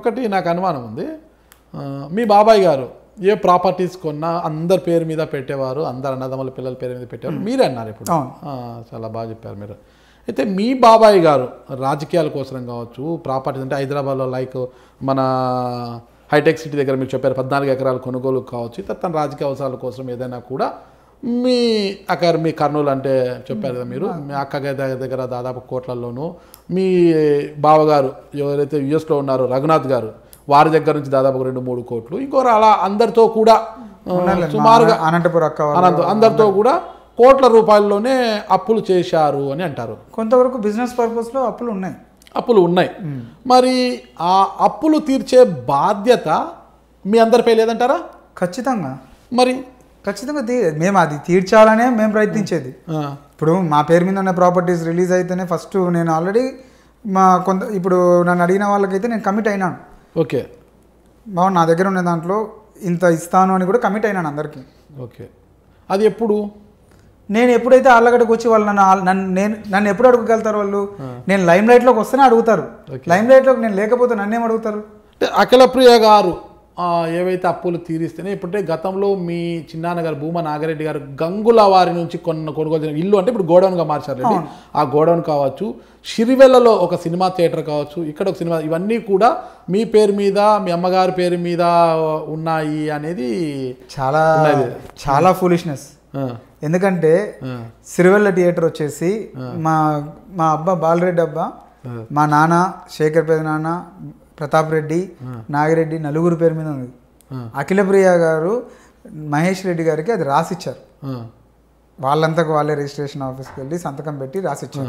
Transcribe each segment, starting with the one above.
ఇంకొకటి నాకు అనుమానం ఉంది ఆ, మీ బాబాయ్ గారు ఏ ప్రాపర్టీస్ కొన్నా అందరి పేరు మీద పెట్టేవారు అందరు అన్నదమ్ముల పిల్లల పేరు మీద పెట్టేవారు మీరే అన్నారు ఇప్పుడు అవును. ఆ, చాలా బాగా చెప్పారు మీరు అయితే మీ బాబాయ్ గారు రాజకీయాల కోసం కావచ్చు ప్రాపర్టీస్ అంటే హైదరాబాద్లో లైక్ మన హైటెక్ సిటీ దగ్గర మీరు చెప్పారు పద్నాలుగు ఎకరాల కొనుగోలు కావచ్చు ఇతర తన రాజకీయ అవసరాల కోసం ఏదైనా కూడా మీ అక్కడ మీ కర్నూలు అంటే చెప్పారు కదా మీరు మీ అక్క గారి దగ్గర దాదాపు కోట్లలోను మీ బావగారు ఎవరైతే యుఎస్లో ఉన్నారో రఘునాథ్ గారు వారి దగ్గర నుంచి దాదాపు ఒక రెండు మూడు కోట్లు ఇంకోరు అలా అందరితో కూడా ఆ, ఉన్నారులే, మా సుమారుగా అనంతపురం అక్క వాళ్ళు అనంత అందరితో కూడా కోట్ల రూపాయల్లోనే అప్పులు చేశారు అని అంటారు కొంతవరకు బిజినెస్ పర్పస్లో అప్పులు ఉన్నాయి అప్పులు ఉన్నాయి మరి ఆ అప్పులు తీర్చే బాధ్యత మీ అందరిపై లేదంటారా ఖచ్చితంగా మరి ఖచ్చితంగా తీ మేము అది తీర్చాలనే మేము ప్రయత్నించేది ఆ, ఇప్పుడు మా పేరు మీద ఉన్న ప్రాపర్టీస్ రిలీజ్ అయితేనే ఫస్ట్ నేను ఆల్రెడీ మా కొంత ఇప్పుడు నన్ను అడిగిన వాళ్ళకైతే నేను కమిట్ అయినాను ఓకే బాబు నా దగ్గర ఉన్న దాంట్లో ఇంత ఇస్తాను అని కూడా కమిట్ అయినాను అందరికీ ఓకే అది ఎప్పుడు నేను ఎప్పుడైతే ఆళ్ళగడ్డకు వచ్చి వాళ్ళు నన్ను ఆల్- నన్ను నేను నన్ను ఎప్పుడు అడుగుగలుగుతారు వాళ్ళు నేను లైమ్ లైట్లోకి వస్తేనే అడుగుతారు లైమ్ లైట్లోకి నేను లేకపోతే నన్నేం అడుగుతారు అంటే అఖిలప్రియ గారు ఆ, ఏవైతే అప్పులు తీరిస్తేనే ఇప్పుడే గతంలో మీ చిన్నాన్న గారు భూమా నాగరెడ్డి గారు గంగుల వారి నుంచి కొన్న కొనుగోలు చేసిన ఇల్లు అంటే ఇప్పుడు గోడౌన్గా మార్చారు రెడ్డి. ఆ గోడౌన్ కావచ్చు షిరివెల్లలో ఒక సినిమా థియేటర్ కావచ్చు ఇక్కడ ఒక సినిమా ఇవన్నీ కూడా మీ పేరు మీద మీ అమ్మగారి పేరు మీద ఉన్నాయి అనేది చాలా చాలా ఫూలిష్నెస్ ఆ, ఎందుకంటే ఆ, సిరివెల్ల థియేటర్ వచ్చేసి మా మా అబ్బా బాలరెడ్డి అబ్బా మా నాన్న శేఖర్ పెద్ద నాన్న ప్రతాప్ రెడ్డి నాగిరెడ్డి నలుగురు పేరు మీద ఉంది ఆ. అఖిలప్రియ గారు మహేష్ రెడ్డి గారికి అది రాసిచ్చారు ఆ, వాళ్ళంతకు వాళ్ళే రిజిస్ట్రేషన్ ఆఫీస్కి వెళ్ళి సంతకం పెట్టి రాసిచ్చారు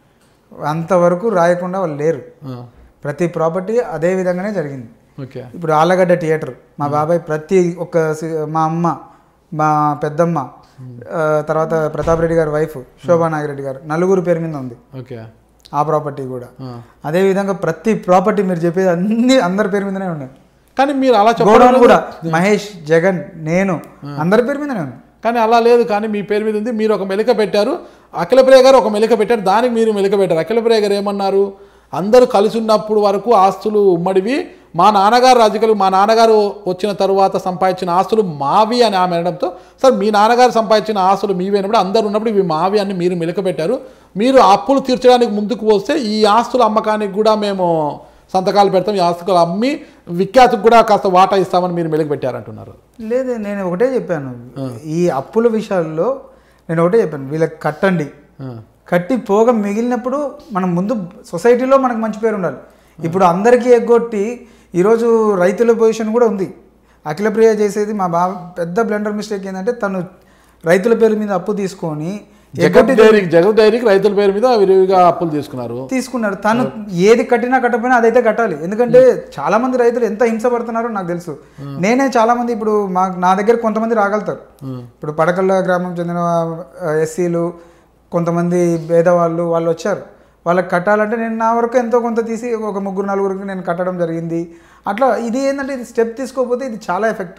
అంతవరకు రాయకుండా వాళ్ళు లేరు ఆ, ప్రతి ప్రాపర్టీ అదే విధంగానే జరిగింది ఓకే ఇప్పుడు ఆలగడ్డ థియేటర్ మా బాబాయ్ ప్రతి ఒక్క సి- మా అమ్మ మా పెద్దమ్మ ఆ, తర్వాత ప్రతాప్ రెడ్డి గారి వైఫ్ శోభా నాగిరెడ్డి గారు నలుగురు పేరు మీద ఉంది ఓకే ఆ ప్రాపర్టీ కూడా ఆ. అదే విధంగా ప్రతి ప్రాపర్టీ మీరు చెప్పేది అన్ని అందరి పేరు మీదనే ఉన్నాయి కానీ మీరు అలా గోడౌన్ చెప్పడం కూడా మహేష్ జగన్ నేను అందరి పేరు మీదనే ఉంది కానీ అలా లేదు కానీ మీ పేరు మీద ఉంది మీరు ఒక మెలిక పెట్టారు అఖిలప్రియ గారు ఒక మెలిక పెట్టారు దానికి మీరు మెలిక పెట్టారు అఖిలప్రియ గారు ఏమన్నారు అందరూ కలిసి ఉన్నప్పుడు వరకు ఆస్తులు ఉమ్మడివి మా నాన్నగారు రాజకీయాలు మా నాన్నగారు వచ్చిన తరువాత సంపాదించిన ఆస్తులు మావి అని ఆమె అనడంతో సార్ మీ నాన్నగారు సంపాదించిన ఆస్తులు మీవి అయినప్పుడు అందరు ఉన్నప్పుడు ఇవి మావి అని మీరు మెలిక పెట్టారు మీరు ఆ అప్పులు తీర్చడానికి ముందుకు వస్తే ఈ ఆస్తుల అమ్మకానికి కూడా మేము సంతకాలు పెడతాం ఈ ఆస్తులు అమ్మి విఖ్యాతికి కూడా కాస్త వాటా ఇస్తామని మీరు మెలిక పెట్టారంటున్నారు లేదు నేను ఒకటే చెప్పాను ఈ అప్పుల విషయాల్లో నేను ఒకటే చెప్పాను వీళ్ళకి కట్టండి ఆ, కట్టి పోగా మిగిలినప్పుడు మనం ముందు సొసైటీలో మనకు మంచి పేరు ఉండాలి ఇప్పుడు అందరికీ ఎగ్గొట్టి ఈరోజు రైతుల పొజిషన్ కూడా ఉంది అఖిలప్రియ చేసేది మా బాబు పెద్ద బ్లెండర్ మిస్టేక్ ఏంటంటే తను రైతుల పేరు మీద అప్పు తీసుకొని జగన్ డైరీకి జగన్ డైరీకి రైతుల పేరు మీద విరివిగా అప్పులు తీసుకున్నారు తీసుకున్నాడు తను ఏది కట్టినా కట్టకపోయినా అదైతే కట్టాలి ఎందుకంటే చాలా మంది రైతులు ఎంత హింస పడుతున్నారో నాకు తెలుసు నేనే చాలా మంది ఇప్పుడు మా నా దగ్గర కొంతమంది రాగలుగుతారు ఇప్పుడు పడకల్ల గ్రామం చెందిన ఎస్సీలు కొంతమంది పేదవాళ్ళు వాళ్ళు వచ్చారు వాళ్ళకి కట్టాలంటే నేను నా వరకు ఎంతో కొంత తీసి ఒక ముగ్గురు నలుగురికి నేను కట్టడం జరిగింది అట్లా ఇది ఏంటంటే ఇది స్టెప్ తీసుకోకపోతే ఇది చాలా ఎఫెక్ట్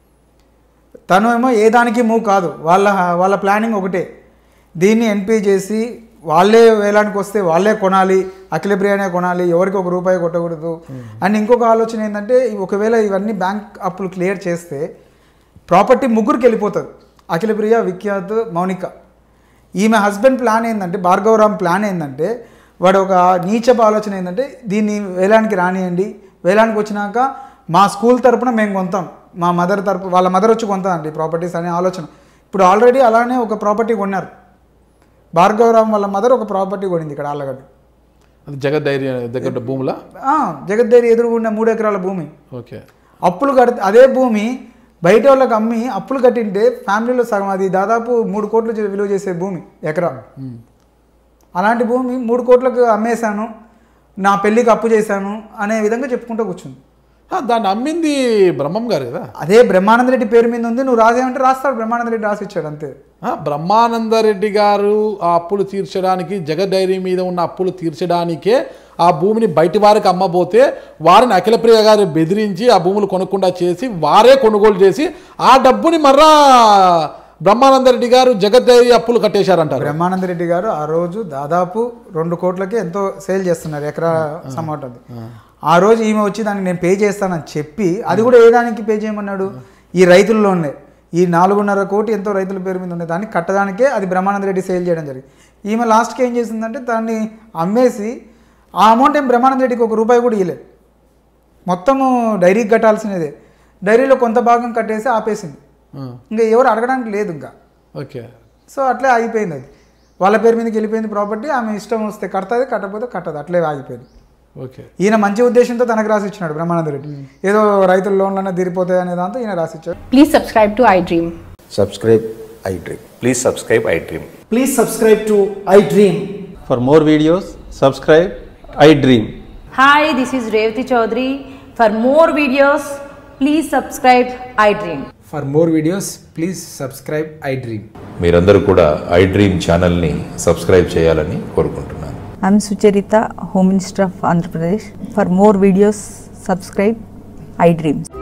తను ఏమో ఏ దానికి మూవ్ కాదు వాళ్ళ వాళ్ళ ప్లానింగ్ ఒకటే దీన్ని ఎన్పీ చేసి వాళ్ళే వేలానికి వస్తే వాళ్ళే కొనాలి అఖిలప్రియనే కొనాలి ఎవరికి ఒక రూపాయి కొట్టకూడదు అండ్ ఇంకొక ఆలోచన ఏంటంటే ఒకవేళ ఇవన్నీ బ్యాంక్ అప్పులు క్లియర్ చేస్తే ప్రాపర్టీ ముగ్గురికి వెళ్ళిపోతుంది అఖిలప్రియ విఖ్యాత్ మౌనిక ఈమె హస్బెండ్ ప్లాన్ ఏంటంటే భార్గవరామ్ ప్లాన్ ఏంటంటే వాడు ఒక నీచపు ఆలోచన ఏంటంటే దీన్ని వేలానికి రానియండి వేలానికి వచ్చినాక మా స్కూల్ తరపున మేము కొంటాం మా మదర్ తరపు వాళ్ళ మదర్ వచ్చి కొంటామండి ప్రాపర్టీస్ అనే ఆలోచన ఇప్పుడు ఆల్రెడీ అలానే ఒక ప్రాపర్టీ కొన్నారు భార్గవరామ్ వాళ్ళ మదర్ ఒక ప్రాపర్టీ కొనింది ఇక్కడ ఆళ్ళగడ్డ అది జగన్ డైరీ దగ్గర భూముల ఆ, జగద్దేరి ఎదురుగుండా మూడు ఎకరాల భూమి ఓకే అప్పులు కడితే అదే భూమి బయట వాళ్ళకి అమ్మి అప్పులు కట్టింటే ఫ్యామిలీలో సగం అది దాదాపు మూడు కోట్లు చే- విలువ చేసే భూమి ఎకరా అలాంటి భూమి మూడు కోట్లకు అమ్మేశాను నా పెళ్ళికి అప్పు చేశాను అనే విధంగా చెప్పుకుంటూ కూర్చుంది ఆ, దాన్ని అమ్మింది బ్రహ్మం గారు కదా అదే బ్రహ్మానంద రెడ్డి పేరు మీద ఉంది నువ్వు రాసేమంటే రాస్తాడు బ్రహ్మానంద రెడ్డి రాసి ఇచ్చాడు అంతే ఆ, బ్రహ్మానందరెడ్డి గారు ఆ అప్పులు తీర్చడానికి జగన్ డైరీ మీద ఉన్న అప్పులు తీర్చడానికే ఆ భూమిని బయటి వారికి అమ్మబోతే వారిని అఖిలప్రియ గారు బెదిరించి ఆ భూములు కొనకుండా చేసి వారే కొనుగోలు చేసి ఆ డబ్బుని మర్రా బ్రహ్మానందరెడ్డి గారు జగన్ డైరీ అప్పులు కట్టేశారంటారు బ్రహ్మానంద రెడ్డి గారు ఆ రోజు దాదాపు రెండు కోట్లకి ఎంతో సేల్ చేస్తున్నారు ఎకరా సమాట్ అది ఆ రోజు ఈమె వచ్చి దాన్ని నేను పే చేస్తానని చెప్పి అది కూడా ఏ దానికి పే చేయమన్నాడు ఈ రైతుల్లోనే ఈ నాలుగున్నర కోటి ఎంతో రైతుల పేరు మీద ఉండే దాన్ని కట్టడానికే అది బ్రహ్మానంద రెడ్డి సేల్ చేయడం జరిగింది ఈమె లాస్ట్కి ఏం చేసిందంటే దాన్ని అమ్మేసి ఆ అమౌంట్ ఏం బ్రహ్మానంద రెడ్డికి ఒక రూపాయి కూడా ఇవ్వలేదు మొత్తము డైరీకి కట్టాల్సినదే డైరీలో కొంత భాగం కట్టేసి ఆపేసింది ఆ, ఇంకా ఎవరు అడగడానికి లేదు ఇంకా ఓకే సో అట్లే ఆగిపోయింది అది వాళ్ళ పేరు మీదకి వెళ్ళిపోయింది ప్రాపర్టీ ఆమె ఇష్టం వస్తే కడతది కట్టకపోతే కట్టదు అట్లే ఆగిపోయింది ఓకే ఈయన మంచి ఉద్దేశంతో తనకు రాసి ఇచ్చినాడు బ్రహ్మానంద రెడ్డి ఏదో రైతుల లోన్లన్నా తీరిపోతాయి అనే దాంతో ఈయన రాసి ఇచ్చాడు Please subscribe to iDream. subscribe iDream. Please subscribe iDream. Please subscribe to iDream. For more videos, subscribe iDream. Hi, this is Revati Chaudhary. For more videos, please subscribe iDream. For more videos, please subscribe iDream. మీరందరూ కూడా iDream ఛానల్ని subscribe చేయాలని కోరుకుంటున్నాను I'm Sucharita, Home Minister of Andhra Pradesh. For more videos, subscribe iDreams.